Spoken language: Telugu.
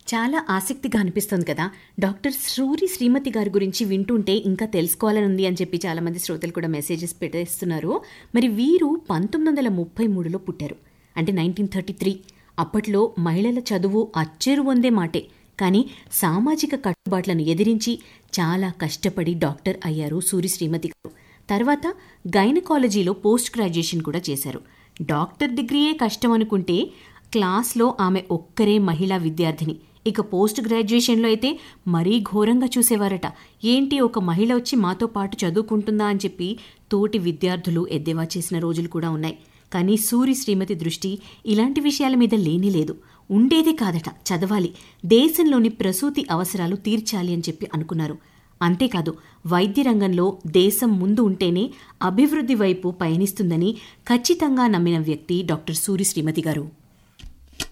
చాలా ఆసక్తిగా అనిపిస్తుంది కదా డాక్టర్ సూరి శ్రీమతి గారి గురించి వింటుంటే ఇంకా తెలుసుకోవాలని ఉంది అని చెప్పి చాలామంది శ్రోతలు కూడా మెసేజెస్ పెట్టేస్తున్నారు మరి వీరు పంతొమ్మిది వందల ముప్పై మూడులో పుట్టారు అంటే నైన్టీన్ థర్టీ త్రీ అప్పట్లో మహిళల చదువు అచ్చేరు వందే మాటే కానీ సామాజిక కట్టుబాట్లను ఎదిరించి చాలా కష్టపడి డాక్టర్ అయ్యారు సూరి శ్రీమతి గారు తర్వాత గైనకాలజీలో పోస్ట్ గ్రాడ్యుయేషన్ కూడా చేశారు డాక్టర్ డిగ్రీయే కష్టం అనుకుంటే క్లాస్లో ఆమె ఒక్కరే మహిళా విద్యార్థిని ఇక పోస్ట్ గ్రాడ్యుయేషన్లో అయితే మరీ ఘోరంగా చూసేవారట ఏంటి ఒక మహిళ వచ్చి మాతో పాటు చదువుకుంటుందా అని చెప్పి తోటి విద్యార్థులు ఎద్దేవా చేసిన రోజులు కూడా ఉన్నాయి కానీ సూరి శ్రీమతి దృష్టి ఇలాంటి విషయాల మీద లేని లేదు ఉండేదే కాదట చదవాలి దేశంలోని ప్రసూతి అవసరాలు తీర్చాలి అని చెప్పి అనుకున్నారు అంతేకాదు వైద్య రంగంలో దేశం ముందు ఉంటేనే అభివృద్ధి వైపు పయనిస్తుందని ఖచ్చితంగా నమ్మిన వ్యక్తి డాక్టర్ సూరి శ్రీమతి గారు